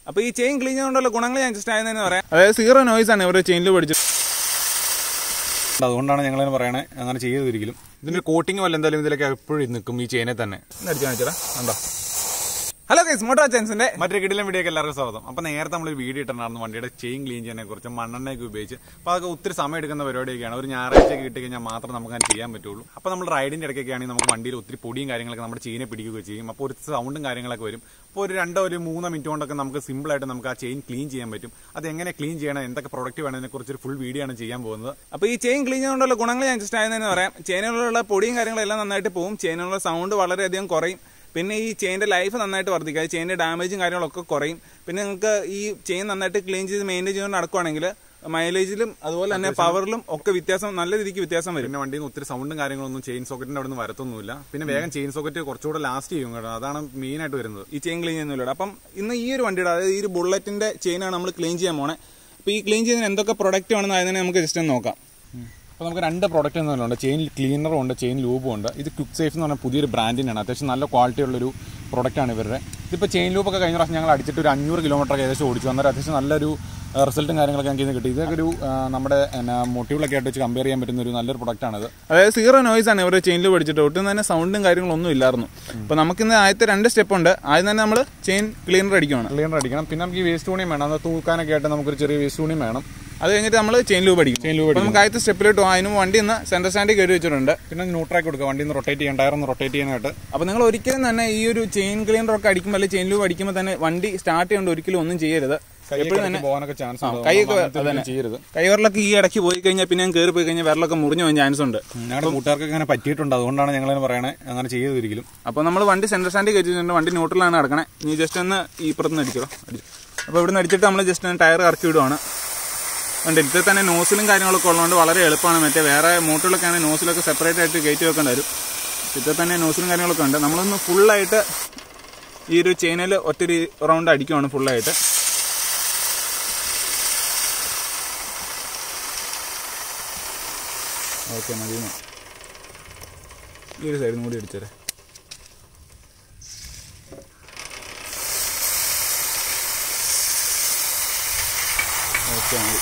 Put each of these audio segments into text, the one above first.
അപ്പൊ ഈ chain clean ചെയ്തുകൊണ്ടുള്ള ഗുണങ്ങൾ ഞാൻ ജസ്റ്റ് ആയെന്ന് പറയാം അതായത് സീറോ നോയ്സ് ആണ് ഇവരുടെ ചെയിനിൽ പഠിച്ചത് അതുകൊണ്ടാണ് ഞങ്ങൾ പറയണേ അങ്ങനെ ചെയ്തൊരിക്കലും ഇതിന്റെ കോട്ടിങ് വല്ല എന്തായാലും ഇതിലൊക്കെ എപ്പോഴും നിൽക്കും ഈ ചെയിനെ തന്നെ അടിച്ചു കാണിച്ചടാ കണ്ടോ ഹലോ ഗൈസ് മോട്ടോ ചാൻസിന്റെ മറ്റൊരു കിടിലം വീഡിയോ എല്ലാവർക്കും സ്വാഗതം അപ്പൊ നേരത്തെ നമ്മൾ വീഡിയോ ഇട്ടിട്ടുണ്ടായിരുന്നു വണ്ടിയുടെ ചെയിൻ ക്ലീൻ ചെയ്യാനെ കുറിച്ച് മണ്ണെണ്ണയൊക്കെ ഉപയോഗിച്ച് അപ്പൊ അതൊക്കെ ഒത്തിരി സമയം എടുക്കുന്ന പരിപാടിയൊക്കെയാണ് ഒരു ഞായറാഴ്ച കിട്ടി കഴിഞ്ഞാൽ മാത്രം നമുക്ക് അങ്ങനെ ചെയ്യാൻ പറ്റുള്ളൂ അപ്പൊ നമ്മൾ റൈഡിന്റെ ഇടയ്ക്കൊക്കെ ആണെങ്കിൽ നമുക്ക് വണ്ടിയിൽ ഒത്തിരി പൊടിയും കാര്യങ്ങളൊക്കെ നമ്മുടെ ചെയിനെ പിടിക്കുകയൊക്കെ ചെയ്യും അപ്പോൾ ഒരു സൗണ്ടും കാര്യങ്ങളൊക്കെ വരും അപ്പോൾ ഒരു രണ്ടോ ഒരു മൂന്നോ മിനിറ്റ് കൊണ്ടൊക്കെ നമുക്ക് സിമ്പിൾ ആയിട്ട് നമുക്ക് ആ ചെയിൻ ക്ലീൻ ചെയ്യാൻ പറ്റും അത് എങ്ങനെ ക്ലീൻ ചെയ്യണം എന്തൊക്കെ പ്രൊഡക്റ്റ് വേണം അതിനെ കുറിച്ച് ഒരു ഫുൾ വീഡിയോ ആണ് ചെയ്യാൻ പോകുന്നത് അപ്പൊ ഈ ചെയിൻ ക്ലീൻ ചെയ്തുകൊണ്ടുള്ള ഗുണങ്ങൾ ഞാൻ ജസ്റ്റ് ആയെന്ന് പറയാം ചെയിനുകളിലുള്ള പൊടിയും കാര്യങ്ങളെല്ലാം നന്നായിട്ട് പോകും ചെയിനുള്ള സൗണ്ട് വളരെയധികം കുറയും പിന്നെ ഈ ചെയിൻ്റെ ലൈഫ് നന്നായിട്ട് വർദ്ധിക്കും ചെയിൻ്റെ ഡാമേജും കാര്യങ്ങളൊക്കെ കുറയും പിന്നെ നിങ്ങൾക്ക് ഈ ചെയിൻ നന്നായിട്ട് ക്ലീൻ ചെയ്ത് മെയിൻറ്റെയിൻ ചെയ്തുകൊണ്ട് നടക്കുവാണെങ്കിൽ മൈലേജിലും അതുപോലെ തന്നെ പവറിലും ഒക്കെ വ്യത്യാസം നല്ല രീതിക്ക് വ്യത്യാസം വരും പിന്നെ വണ്ടിയിൽ നിന്ന് ഒത്തിരി സൗണ്ടും കാര്യങ്ങളൊന്നും ചെയിൻ സോക്കറ്റിന്റെ അവിടെ നിന്ന് വരത്തൊന്നുമില്ല പിന്നെ വേഗം ചെയിൻ സോക്കറ്റ് കുറച്ചുകൂടെ ലാസ്റ്റ് ചെയ്യും കേട്ടോ അതാണ് മെയിൻ ആയിട്ട് വരുന്നത് ഈ ചെയിൻ ക്ലീൻ ചെയ്യുന്നില്ല അപ്പം ഇന്ന് ഈ ഒരു വണ്ടിയുടെ അതായത് ഈ ഒരു ബുള്ളറ്റിന്റെ ചെയിനാണ് നമ്മൾ ക്ലീൻ ചെയ്യാൻ പോണേ അപ്പോൾ ഈ ക്ലീൻ ചെയ്യുന്നതിന് എന്തൊക്കെ പ്രൊഡക്റ്റ് വേണമെന്ന് അതിനെ നമുക്ക് ജസ്റ്റ് ഒന്ന് നോക്കാം അപ്പോൾ നമുക്ക് രണ്ട് പ്രോഡക്റ്റ് എന്നുണ്ട് ചെയിൻ ക്ലീനറും ഉണ്ട് ചെയിൻ ലൂബും ഉണ്ട് ഇത് ക്വിക്ക് സേഫ് എന്ന് പറഞ്ഞ പുതിയൊരു ബ്രാൻഡിനാണ് അത്യാവശ്യം നല്ല ക്വാളിറ്റി ഉള്ളൊരു പ്രോഡക്റ്റാണ് ഇവരുടെ ഇതിപ്പോൾ ചെയിൻ ലൂബൊക്കെ കഴിഞ്ഞ പ്രാവശ്യം ഞങ്ങൾ അടിച്ചിട്ട് ഒരു അഞ്ഞൂറ് കിലോമീറ്റർ ഏകദേശം ഓടിച്ചു അന്നേരം അത്യാവശ്യം നല്ലൊരു റിസൾട്ടും കാര്യങ്ങളൊക്കെ ഞങ്ങൾക്ക് ഇന്ന് കിട്ടി ഇതൊക്കെ ഒരു ആ, നമ്മുടെ എന്നാ മോട്ടീവുകളൊക്കെ ആയിട്ട് വെച്ച് കമ്പയർ ചെയ്യാൻ പറ്റുന്ന ഒരു നല്ലൊരു പ്രൊഡക്റ്റാണിത് അതായത് സീറോ നോയ്സ് ആണ് ഇവരുടെ ചെയിനിൽ പഠിച്ചിട്ട് ഒട്ടും തന്നെ സൗണ്ടും കാര്യങ്ങളൊന്നും ഇല്ലായിരുന്നു അപ്പോൾ നമുക്കിന്ന് ആദ്യത്തെ രണ്ട് സ്റ്റെപ്പ് ഉണ്ട് ആദ്യം തന്നെ നമ്മൾ ചെയിൻ ക്ലീനർ അടിക്കുകയാണ് ക്ലീനർ അടിക്കണം പിന്നെ നമുക്ക് ഈ വേസ്റ്റ് തുണിയും വേണം അത് തൂക്കാനൊക്കെ ആയിട്ട് നമുക്കൊരു ചെറിയ വേസ്റ്റ് തുണിയും വേണം അത് കഴിഞ്ഞിട്ട് നമ്മൾ ചെയിൻ ലൂബ് അടിക്കും ചെയിൻ ലൂബ് അപ്പോൾ നമുക്ക് ആദ്യത്തെ സ്റ്റെപ്പിലോട്ട് പോകാം അതിന് വണ്ടി ഇന്ന് സെൻറ്റർ സ്റ്റാൻഡിൽ കയറി വെച്ചിട്ടുണ്ട് പിന്നെ ന്യൂട്രാക്കി കൊടുക്കുക വണ്ടി ഒന്ന് റൊട്ടേറ്റ് ചെയ്യാൻ ടയർ ഒന്ന് റൊട്ടേറ്റ് ചെയ്യാനായിട്ട് അപ്പോൾ നിങ്ങൾ ഒരിക്കലും തന്നെ ഈ ഒരു ചെയിൻ ക്ലീനർ ഒക്കെ അടിക്കുമ്പോൾ അല്ലെങ്കിൽ ചെയിൻ ലൂബ് അടിക്കുമ്പോൾ തന്നെ വണ്ടി സ്റ്റാർട്ട് ചെയ്യേണ്ട ഒരിക്കലും ഒന്നും ചെയ്യരുത് എപ്പോഴും തന്നെ പോകാനൊക്കെ ചാൻസ് ഉണ്ട് കൈയൊക്കെ അതുകൊണ്ട് അതന്നെ. അങ്ങനത്തെ ചെയ്യരുത് കൈവറിലൊക്കെ ഈ ഇടയ്ക്ക് പോയി കഴിഞ്ഞാൽ പിന്നെ ഞാൻ കയറി പോയി കഴിഞ്ഞാൽ വിരലൊക്കെ മുറിഞ്ഞു പോകാൻ ചാൻസ് ഉണ്ട് ഞങ്ങളുടെ കൂട്ടുകാർക്കൊക്കെ അങ്ങനെ പറ്റിയിട്ടുണ്ട് അതുകൊണ്ടാണ് ഞങ്ങൾ പറയണേ അങ്ങനെ ചെയ്തൊരിക്കലും അപ്പോൾ നമ്മൾ വണ്ടി സെൻറ്റർ സ്റ്റാൻഡിൽ കയറ്റിയിട്ടുണ്ട് വണ്ടി ന്യൂട്രലാണ് കിടക്കണേ നീ ജസ്റ്റ് ഒന്ന് ഈ ഇപ്പുറത്ത് അടിക്കോ അപ്പോൾ ഇവിടുന്ന് അടിച്ചിട്ട് നമ്മൾ ജസ്റ്റ് ഒന്ന് ടയർ ഇറക്കി വിടുവാണ് ഉണ്ട് ഇതിൽ തന്നെ നോസിലും കാര്യങ്ങളൊക്കെ ഉള്ളതുകൊണ്ട് വളരെ എളുപ്പമാണ് മറ്റേ വേറെ മോട്ടറിലൊക്കെ ആണെങ്കിൽ നോസിലൊക്കെ സെപ്പറേറ്റ് ആയിട്ട് കയറ്റി വെക്കേണ്ടി വരും ഇതിൽ തന്നെ നോസിലും കാര്യങ്ങളൊക്കെ ഉണ്ട് നമ്മളൊന്ന് ഫുള്ളായിട്ട് ഈ ഒരു ചെയിനിൽ ഒറ്റൊരു റൗണ്ട് അടിക്കുവാണ് ഫുള്ളായിട്ട് ഓക്കെ മതി എന്നാ. ഈ ഒരു സൈഡിൽ കൂടി അടിച്ചേരെ ഓക്കെ മതി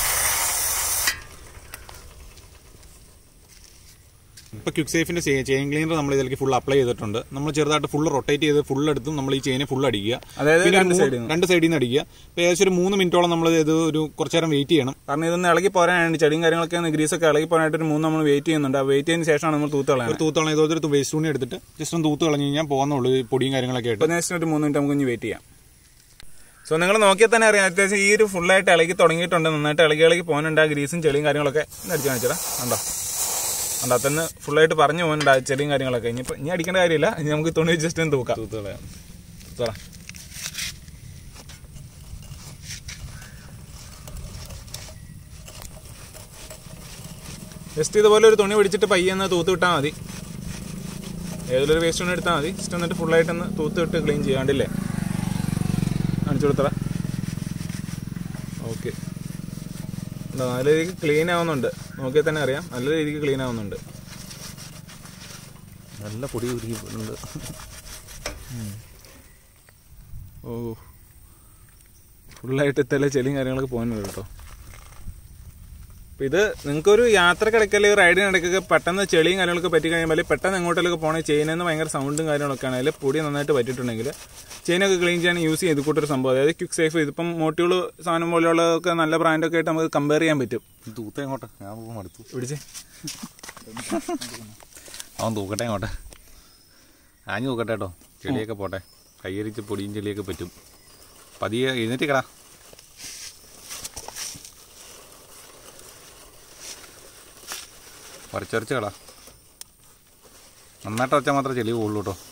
ഇപ്പൊ ക്വിക്ക് സേഫിന്റെ ചെയിൻ ക്ലീനർ നമ്മൾ ഇതിലേക്ക് ഫുൾ അപ്ലൈ ചെയ്തിട്ടുണ്ട് നമ്മൾ ചെറുതായിട്ട് ഫുൾ റൊട്ടേറ്റ് ചെയ്ത് ഫുൾ എടുത്തും നമ്മൾ ഈ ചെയിനെ ഫുൾ അടിക്കുക അതായത് പിന്നെ ഒരു രണ്ട് മൂ- സൈഡിൽ നിന്ന് രണ്ട് സൈഡിൽ നിന്ന് അടിക്കുക ഇപ്പൊ ഏകദേശം ഒരു മൂന്ന് മിനിറ്റോളം നമ്മൾ ഇത് ഒരു കുറച്ചു നേരം വെയിറ്റ് ചെയ്യണം കാരണം ഇതൊന്ന് ഇളകി പോരാനായിട്ട് ചെടിയും കാര്യങ്ങളൊക്കെ ഒന്ന് ഗ്രീസൊക്കെ ഇളകി പോകാനായിട്ട് ഒരു മൂന്ന് നമ്മൾ വെയിറ്റ് ചെയ്യുന്നുണ്ട് ആ വെയിറ്റ് ചെയ്തതിന് ശേഷമാണ് നമ്മൾ തൂത്ത് കളയാൻ ഒരു തൂത്തോളം ഇതൊരു വേസ്റ്റ് തുണി എടുത്തിട്ട് ജസ്റ്റ് ഒന്ന് തൂത്ത് കളഞ്ഞു കഴിഞ്ഞാൽ പോകുന്നുള്ളൂ ഈ പൊടിയും കാര്യങ്ങളൊക്കെ ആയിട്ട് അപ്പോൾ നെക്സ്റ്റ് ഒരു മൂന്ന് മിനിറ്റ് നമുക്ക് ഇനി വെയിറ്റ് ചെയ്യാം സോ നിങ്ങൾ നോക്കിയാൽ തന്നെ അറിയാം അത്യാവശ്യം ഈ ഒരു ഫുള്ളായിട്ട് ഇളകി തുടങ്ങിയിട്ടുണ്ട് നന്നായിട്ട് ഇളകി ഇളകി പോകുന്നുണ്ട് ആ ഗ്രീസും ചെളിയും കാര്യങ്ങളൊക്കെ ഇന്ന് അടിച്ചു കാണിച്ചതാ കണ്ടോ കണ്ടോ അത്തന്ന് ഫുള്ളായിട്ട് പറഞ്ഞു പോകുന്നുണ്ട് ആ ചെളിയും കാര്യങ്ങളൊക്കെ ഇനിയിപ്പോൾ ഇനി അടിക്കേണ്ട കാര്യമില്ല ഇനി നമുക്ക് തുണി ജസ്റ്റ് ഒന്ന് തൂക്കാം തൂത്ത് കളയാം തൂത്തോളാം. ജസ്റ്റ് ഇതുപോലെ ഒരു തുണി പിടിച്ചിട്ട് പയ്യെ ഒന്ന് തൂത്ത് വിട്ടാൽ മതി ഏതൊരു വേസ്റ്റ് തുണി എടുത്താൽ മതി ജസ്റ്റ് എന്നിട്ട് ഫുള്ളായിട്ടൊന്ന് തൂത്ത് വിട്ട് ക്ലീൻ ചെയ്യാണ്ടില്ലേ കാണിച്ചു കൊടുത്തറ ഓക്കെ നല്ല രീതിക്ക് ക്ലീൻ ആവുന്നുണ്ട് നോക്കിയാൽ തന്നെ അറിയാം നല്ല രീതിക്ക് ക്ലീൻ ആവുന്നുണ്ട് നല്ല പൊടി ഉരുകിട്ടുണ്ട് ഓ ഫുള്ളായിട്ട് ഇത്തല ചെളിയും കാര്യങ്ങളൊക്കെ പോകുന്നുണ്ട് കേട്ടോ അപ്പം ഇത് നിങ്ങൾക്കൊരു യാത്രക്കിടയ്ക്കൽ റൈഡിനിടയ്ക്കൊക്കെ പെട്ടെന്ന് ചെളിയും കാര്യങ്ങളൊക്കെ പറ്റി കഴിയുമ്പോൾ പെട്ടെന്ന് എങ്ങോട്ടേലൊക്കെ പോകണേ ചെയിനിൽ നിന്ന് ഭയങ്കര സൗണ്ടും കാര്യങ്ങളൊക്കെ ആണെങ്കിൽ പൊടി നന്നായിട്ട് പറ്റിയിട്ടുണ്ടെങ്കിൽ ചെയിനൊക്കെ ക്ലീൻ ചെയ്യാൻ യൂസ് ചെയ്ത് കൂട്ടൊരു സംഭവം അതായത് ക്വിക്ക് സേഫ് ഇതിപ്പം മോട്ടികൾ സാധനം പോലെയുള്ളതൊക്കെ നല്ല ബ്രാൻഡൊക്കെ ആയിട്ട് നമുക്ക് കമ്പയർ ചെയ്യാൻ പറ്റും തൂത്ത എങ്ങോട്ടെ ഞാൻ പോകും മടുത്തു പിടിച്ചേ അവൻ തൂക്കട്ടെ അങ്ങോട്ടെ ആഞ്ഞു തൂക്കട്ടെ കേട്ടോ ചെളിയൊക്കെ പോട്ടെ കയ്യരിച്ച് പൊടിയും ചെളിയൊക്കെ പറ്റും പതിയെ എഴുന്നേറ്റ് കടാ വരച്ചരച്ച് കടാ നന്നായിട്ട് വച്ചാൽ മാത്രമേ ചെളി പോകുള്ളൂ കേട്ടോ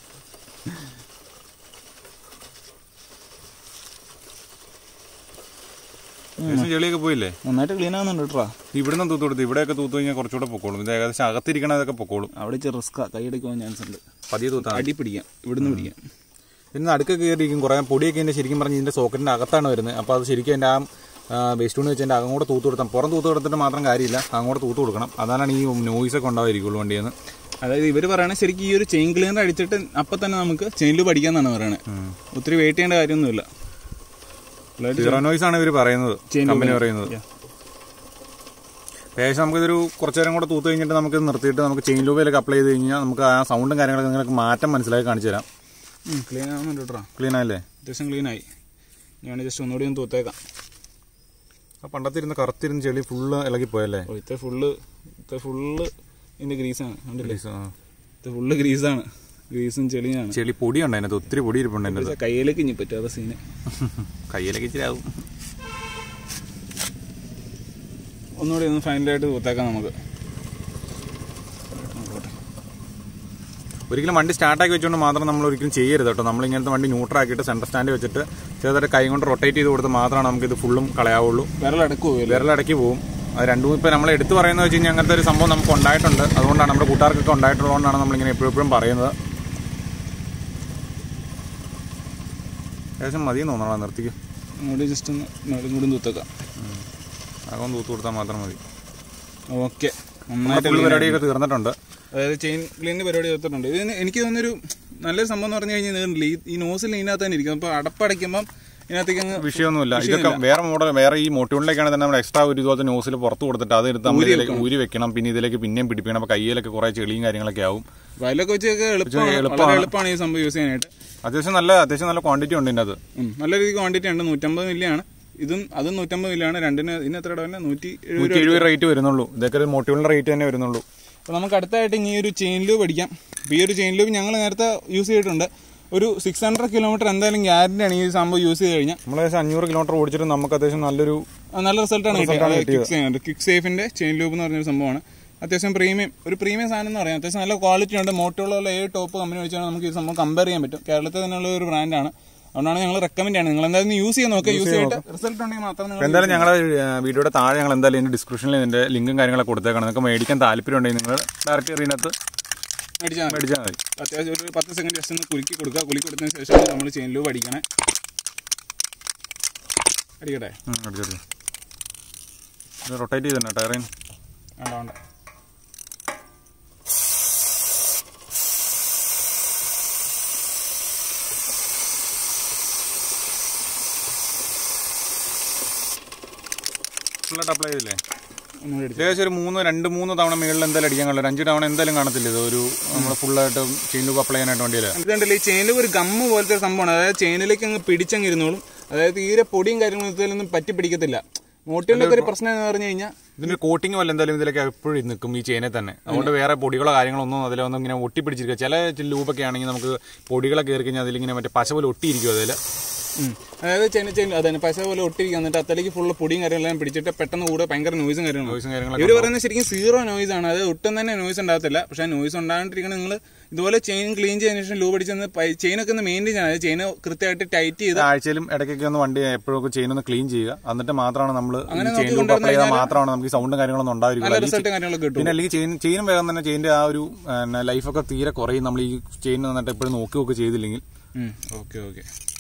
ഏകദേശം ചെളിയൊക്കെ പോയില്ലേ നന്നായിട്ട് ക്ലീൻ ആവുന്നുണ്ട് കേട്ടോ ഇവിടുന്ന് തൂത്ത് കൊടുത്ത് ഇവിടെയൊക്കെ തൂത്ത് കഴിഞ്ഞാൽ കുറച്ചുകൂടെ പൊക്കോളും ഇത് ഏകദേശം അകത്തിരിക്കണതൊക്കെ പൊക്കോളും അവിടെ ഇച്ചിരി റിസ്ക്കാ കൈയെടുക്കാൻ ചാൻസ് ഉണ്ട് പതിയെ തൂത്താണ് അടി പിടിക്കാം ഇവിടുന്ന് പിടിക്കാം പിന്നെ അടുക്ക കയറിയിരിക്കും കുറേ പൊടിയൊക്കെ ഇതിൻ്റെ ശരിക്കും പറഞ്ഞ് ഇതിൻ്റെ സോക്കറ്റിൻ്റെ അകത്താണ് വരുന്നത് അപ്പോൾ അത് ശരിക്കും എൻ്റെ ആ വേസ്റ്റ് തുണി വെച്ച് എൻ്റെ അകം കൂടെ തൂത്ത് കൊടുത്താൽ പുറം തൂത്ത് കൊടുത്തിട്ട് മാത്രം കാര്യമില്ല അകം കൂടെ തൂത്ത് കൊടുക്കണം അതാണ് ഈ നോയ്സൊക്കെ ഉണ്ടായിരിക്കുള്ളൂ വണ്ടിയിൽ നിന്ന് അതായത് ഇവർ പറയണ ശരിക്കും ഈ ഒരു ചെയിൻ ക്ലീനർ അടിച്ചിട്ട് അപ്പം തന്നെ നമുക്ക് ചെയിൻ ലൂബ് അടിക്കാന്നാണ് പറയണത് ഒത്തിരി വെയിറ്റ് ചെയ്യേണ്ട കാര്യമൊന്നുമില്ല ഫുള്ളായിട്ട് സീറോ നോയ്സ് ആണ് ഇവർ പറയുന്നത് Chain കമ്പനി loop. പറയുന്നത് Yeah. ഏകദേശം നമുക്കിതൊരു കുറച്ച് നേരം കൂടെ തൂത്ത് കഴിഞ്ഞിട്ട് നമുക്ക് നിർത്തിയിട്ട് നമുക്ക് ചെയിൻ ലൂബയിലൊക്കെ അപ്ലൈ ചെയ്ത് കഴിഞ്ഞാൽ നമുക്ക് ആ സൗണ്ടും കാര്യങ്ങളൊക്കെ നിങ്ങൾക്ക് മാറ്റം മനസ്സിലാക്കി കാണിച്ചു തരാം ക്ലീൻ ആവുന്നുണ്ട് കേട്ടോ ക്ലീൻ ആയല്ലേ അത്യാവശ്യം ക്ലീൻ ആയി ഞാൻ ജസ്റ്റ് ഒന്നുകൂടി ഒന്ന് തൂത്തേക്കാം ആ പണ്ടത്തെ ഇരുന്ന് കറുത്തിരുന്ന് ചെളി ഫുള്ള് ഇളകി പോയല്ലേ ഓ ഇത്ര ഫുള്ള് ഇത്ര ഫുള്ള് ഇതിന്റെ ഗ്രീസാണ് കണ്ടില്ലേ ആ. ഇത് ഫുള്ള് ഗ്രീസാണ് ഗ്രീസും ചെളിയാണ് ചെളി പൊടിയുണ്ട് അതിനകത്ത് ഒത്തിരി പൊടി ഇരിപ്പുണ്ട് അതിൻ്റെ പക്ഷേ കയ്യിലേക്ക് ഇനി പറ്റും അതാ സീന് കയ്യിലൊക്കെ ഇച്ചിരി ആവും ഒന്നുകൂടി ഒന്ന് ഫൈനലായിട്ട് തൂത്തേക്കാം നമുക്ക് ഒരിക്കലും വണ്ടി സ്റ്റാർട്ടാക്കി വെച്ചുകൊണ്ട് മാത്രം നമ്മൾ ഒരിക്കലും ചെയ്യരുത് കേട്ടോ നമ്മൾ ഇങ്ങനത്തെ വണ്ടി ന്യൂട്രാക്കിയിട്ട് സെൻറ്റർ സ്റ്റാൻഡ് വെച്ചിട്ട് ചെറുതായിട്ട് കൈ കൊണ്ട് റൊട്ടേറ്റ് ചെയ്ത് കൊടുത്ത് മാത്രമാണ് നമുക്ക് ഇത് ഫുള്ളും കളയാവുള്ളൂ വിരലടക്ക് പോവില്ല വിരലടക്കി പോകും അത് രണ്ടും ഇപ്പം നമ്മൾ എടുത്തു പറയുന്നത് വെച്ച് കഴിഞ്ഞാൽ അങ്ങനത്തെ ഒരു സംഭവം നമുക്ക് ഉണ്ടായിട്ടുണ്ട് അതുകൊണ്ടാണ് നമ്മുടെ കൂട്ടുകാർക്കൊക്കെ ഉണ്ടായിട്ടുള്ളതുകൊണ്ടാണ് നമ്മളിങ്ങനെ എപ്പോഴും എപ്പോഴും പറയുന്നത് ഏകദേശം മതിയെന്ന് തോന്നണം നിർത്തിക്കും ഒന്നുകൂടി ജസ്റ്റ് ഒന്ന് മേലും കൂടി തൂത്തേക്കാം അകം തൂത്ത് കൊടുത്താൽ മാത്രം മതി ഓക്കെ നമ്മുടെ നന്നായിട്ട് ഫുൾ clean ആയി. പരിപാടിയൊക്കെ തീർന്നിട്ടുണ്ട് അതായത് ചെയിൻ ക്ലീനിന്റെ പരിപാടി തീർത്തിട്ടുണ്ട് ഇതിന് എനിക്ക് തോന്നുന്നൊരു നല്ലൊരു സംഭവം എന്ന് പറഞ്ഞു കഴിഞ്ഞാൽ നീണ്ടില്ല ഈ- ഈ നോസിൽ ഇതിനകത്ത് തന്നെ ഇരിക്കും അപ്പോൾ അടപ്പടയ്ക്കുമ്പം ഇതിനകത്തേക്ക് അങ്ങ് വിഷയമൊന്നുമില്ല ഇതൊക്കെ വേറെ മോഡൽ വേറെ ഈ മോട്ടോണിലേക്കാണ് തന്നെ നമ്മൾ എക്സ്ട്രാ ഒരു ഇതുപോലത്തെ ന്യൂസിൽ പുറത്ത് കൊടുത്തിട്ട് അത് എടുത്ത് നമ്മൾ ഇതിലേക്ക് ഊരി വെക്കണം പിന്നെ ഇതിലേക്ക് പിന്നെയും പിടിപ്പിക്കണം അപ്പോൾ കയ്യിലൊക്കെ കുറേ ചെളിയും കാര്യങ്ങളൊക്കെ ആവും വയലൊക്കെ വെച്ചൊക്കെ എളുപ്പമാണ് എളുപ്പമാണ്. വളരെ എളുപ്പമാണ് ഈ സംഭവം യൂസ് ചെയ്യാനായിട്ട് അത്യാവശ്യം നല്ല അത്യാവശ്യം നല്ല ക്വാണ്ടിറ്റി ഉണ്ട് ഇതിനകത്ത് ഉം, നല്ല രീതിക്ക് ക്വാണ്ടിറ്റി ഉണ്ട് നൂറ്റമ്പത് മില്ലിയാണ് ഇതും അതും നൂറ്റമ്പത് മില്ലിയാണ് രണ്ടിന് ഇതിന് എത്ര ഇടവല്ല നൂറ്റി എഴുപത് നൂറ്റി എഴുപത് റേറ്റ് വരുന്നുള്ളൂ ഇതൊക്കെ ഒരു മോട്ടോണിന്റെ റേറ്റ് തന്നെ വരുന്നുള്ളൂ അപ്പോൾ നമുക്ക് അടുത്തായിട്ട് ഇനി ഈ ഒരു ചെയിൻ ലൂബ് അടിക്കാം അപ്പോൾ ഈ ഒരു ചെയിൻ ലൂബ് ഞങ്ങൾ നേരത്തെ യൂസ് ചെയ്തിട്ടുണ്ട് ഒരു സിക്സ് ഹൺഡ്രഡ് കിലോമീറ്റർ എന്തായാലും ഗ്യാരണ്ടിയാണ് ഈ സംഭവം യൂസ് ചെയ്ത് കഴിഞ്ഞാൽ നമ്മൾ ഏകദേശം അഞ്ഞൂറ് കിലോമീറ്റർ ഓടിച്ചിട്ട് നമുക്ക് അത്യാവശ്യം നല്ലൊരു ആ, നല്ല റിസൾട്ടാണ് കിട്ടിയത് കിക്ക് സേഫ് കിക്ക് സേഫിന്റെ ചെയിൻ ലൂബ് എന്ന് പറഞ്ഞൊരു സംഭവമാണ് അത്യാവശ്യം പ്രീമിയം ഒരു പ്രീമിയം സാധനം എന്ന് പറയാം അത്യാവശ്യം നല്ല ക്വാളിറ്റി ഉണ്ട് മോട്ടോറുള്ള ഏത് ടോപ്പ് കമ്പനി വെച്ചാൽ നമുക്ക് ഈ സംഭവം കമ്പയർ ചെയ്യാൻ പറ്റും കേരളത്തിൽ തന്നെയുള്ള ഒരു ബ്രാൻഡാണ് അതുകൊണ്ടാണ് ഞങ്ങൾ റെക്കമെൻഡ് ചെയ്യുന്നത് നിങ്ങൾ എന്തായാലും യൂസ് ചെയ്ത് നോക്കുക യൂസ് ചെയ്തിട്ട് റിസൾട്ട് ഉണ്ടെങ്കിൽ മാത്രം നിങ്ങൾ എന്തായാലും ഞങ്ങളുടെ വീഡിയോയുടെ താഴെ ഞങ്ങൾ എന്തായാലും ഇതിന്റെ ഡിസ്ക്രിപ്ഷനിൽ ഇതിന്റെ ലിങ്കും കാര്യങ്ങളൊക്കെ കൊടുത്തേക്കാണ് നിങ്ങൾക്ക് മേടിക്കാൻ താല്പര്യം ഉണ്ടെങ്കിൽ നിങ്ങൾ ഡയറക്റ്റ് ഇതിനകത്ത് മേടിച്ചാൽ മതി മേടിച്ചാൽ മതി അത്യാവശ്യം ഒരു പത്ത് സെക്കൻഡ് ജസ്റ്റ് ഒന്ന് കുലുക്കി കൊടുക്കുക കുലുക്കി കൊടുത്തതിന് ശേഷം നമ്മൾ ചെയിൻ ലൂബ് അടിക്കണേ അടിക്കട്ടെ റൊട്ടേറ്റ് ചെയ്ത് തന്നെ ടയറിൻ വേണ്ട വേണ്ട ഫുള്ളായിട്ട് അപ്ലൈ ചെയ്തില്ലേ ഒന്നുകൂടി അടിച്ചു ഏകദേശം ഒരു മൂന്ന് രണ്ട് മൂന്ന് തവണ മേളിൽ എന്തായാലും അടിക്കാൻ കഴിയില്ല ഒരു അഞ്ച് തവണ എന്തായാലും കാണത്തില്ല ഇത് ഒരു നമ്മൾ ഫുള്ളായിട്ട് ചെയിൻ ലൂപ്പ് അപ്ലൈ ചെയ്യാനായിട്ട് വണ്ടിയില്ല ഇതുണ്ടല്ലോ ഈ ചെയിനിൽ ഒരു ഗമ്മ് പോലത്തെ ഒരു സംഭവമാണ് അതായത് ചെയിനിലേക്ക് അങ്ങ് പിടിച്ചങ്ങ് ഇരുന്നോളും അതായത് തീരെ പൊടിയും കാര്യങ്ങളും ഇതിലൊന്നും പറ്റി പിടിക്കത്തില്ല മോട്ടിയുടെ ഒരു പ്രശ്നം എന്ന് പറഞ്ഞു കഴിഞ്ഞാൽ ഇതിന്റെ കോട്ടിങ് വല്ല എന്തായാലും ഇതിലേക്ക് എപ്പോഴും നിൽക്കും ഈ ചെയിനെ തന്നെ അതുകൊണ്ട് വേറെ പൊടികളോ കാര്യങ്ങളോ ഒന്നും അതിലൊന്നും ഇങ്ങനെ ഒട്ടിപ്പിടിച്ചിരിക്കുക ചില ലൂപ്പൊക്കെ ആണെങ്കിൽ നമുക്ക് പൊടികളൊക്കെ കയറി കഴിഞ്ഞാൽ അതിലിങ്ങനെ മറ്റേ പശ പോലെ ഒട്ടിയിരിക്കും അതിൽ അതായത് ചെയിൻ ചെയിൻ അതാണ് പശ പോലെ ഒട്ടിരിക്കുക എന്നിട്ട് അത്തലേക്ക് ഫുള്ള് പൊടിയും കാര്യങ്ങളെല്ലാം പിടിച്ചിട്ട് പെട്ടെന്ന് കൂടെ ഭയങ്കര നോയ്സും കാര്യങ്ങളും വോയിസും കാര്യങ്ങളൊക്കെ ഇവർ പറയുന്നത് ശരിക്കും സീറോ നോയ്സ് ആണ് അത് ഒട്ടും തന്നെ നോയ്സ് ഉണ്ടാകത്തില്ല പക്ഷെ ആ നോയ്സ് ഉണ്ടാകാണ്ടിരിക്കണം നിങ്ങൾ ഇതുപോലെ ചെയിൻ ക്ലീൻ ചെയ്തതിനു ശേഷം ലൂബ് അടിച്ചെന്ന് ചെയിനൊക്കെ ഒന്ന് മെയിൻറ്റെയിൻ ചെയ്യണം അതായത് ചെയിൻ കൃത്യമായിട്ട് ടൈറ്റ് ചെയ്ത് ആഴ്ചയിലും ഇടയ്ക്കൊക്കെ ഒന്ന് വണ്ടി എപ്പോഴൊക്കെ ചെയിൻ ഒന്ന് ക്ലീൻ ചെയ്യുക എന്നിട്ട് മാത്രമാണ് നമ്മൾ അങ്ങനെ ചെയിൻ നോക്കി ലൂപ്പ് അപ്ലൈ ചെയ്താൽ കൊണ്ടുവന്ന് മാത്രമാണ് നമുക്ക് ഈ സൗണ്ടും കാര്യങ്ങളൊന്നും നല്ല ഉണ്ടാവില്ല റിസൾട്ടും കാര്യങ്ങളൊക്കെ കിട്ടും പിന്നെ അല്ലെങ്കിൽ ചെയിൻ ചെയിനും വേഗം തന്നെ ചെയിൻ്റെ ആ ഒരു ലൈഫൊക്കെ തീരെ കുറയും നമ്മൾ ഈ ചെയിൻ വന്നിട്ട് എപ്പോഴും നോക്കി നോക്കി ചെയ്തില്ലെങ്കിൽ ഓക്കെ ഓക്കെ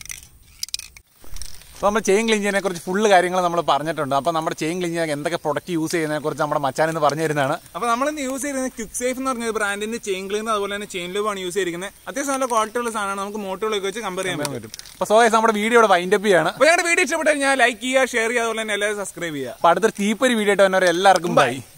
അപ്പോൾ നമ്മൾ ചെയിൻ ക്ലീൻ ചെയ്യുന്നതിനെ കുറിച്ച് ഫുള്ള് കാര്യങ്ങൾ നമ്മൾ പറഞ്ഞിട്ടുണ്ട് അപ്പോൾ നമ്മുടെ ചെയിൻ ക്ലീൻ ചെയ്യാൻ എന്തൊക്കെ പ്രൊഡക്റ്റ് യൂസ് ചെയ്യുന്നതിനെ കുറിച്ച് നമ്മുടെ മച്ചാൻ എന്ന് പറഞ്ഞു തരുന്നതാണ് അപ്പൊ നമ്മൾ ഇന്ന് യൂസ് ചെയ്യുന്നത് ക്വിക്ക് സേഫ് എന്ന് പറഞ്ഞ ബ്രാൻഡിന്റെ ചെയിൻ ക്ലീൻ അതുപോലെ തന്നെ ചെയിൻ ലൂബാണ് യൂസ് ചെയ്തിരിക്കുന്നത് അത്യാവശ്യം നല്ല ക്വാളിറ്റി ഉള്ള സാധനമാണ് നമുക്ക് മോട്ടോകളൊക്കെ വെച്ച് കമ്പയർ ചെയ്യാൻ പറ്റും അപ്പോൾ സോ നമ്മുടെ വീഡിയോ ഇവിടെ വൈൻഡപ്പ് ചെയ്യാണ് അപ്പൊ ഞങ്ങളുടെ വീഡിയോ ഇഷ്ടപ്പെട്ടാൽ ഞാൻ ലൈക്ക് ചെയ്യുക ഷെയർ ചെയ്യുക അതുപോലെ തന്നെ എല്ലാവരും സബ്സ്ക്രൈബ് ചെയ്യുക അപ്പോൾ അടുത്തൊരു തീപ്പൊരി വീഡിയോ ആയിട്ട് വന്നവരെ എല്ലാവർക്കും ബൈ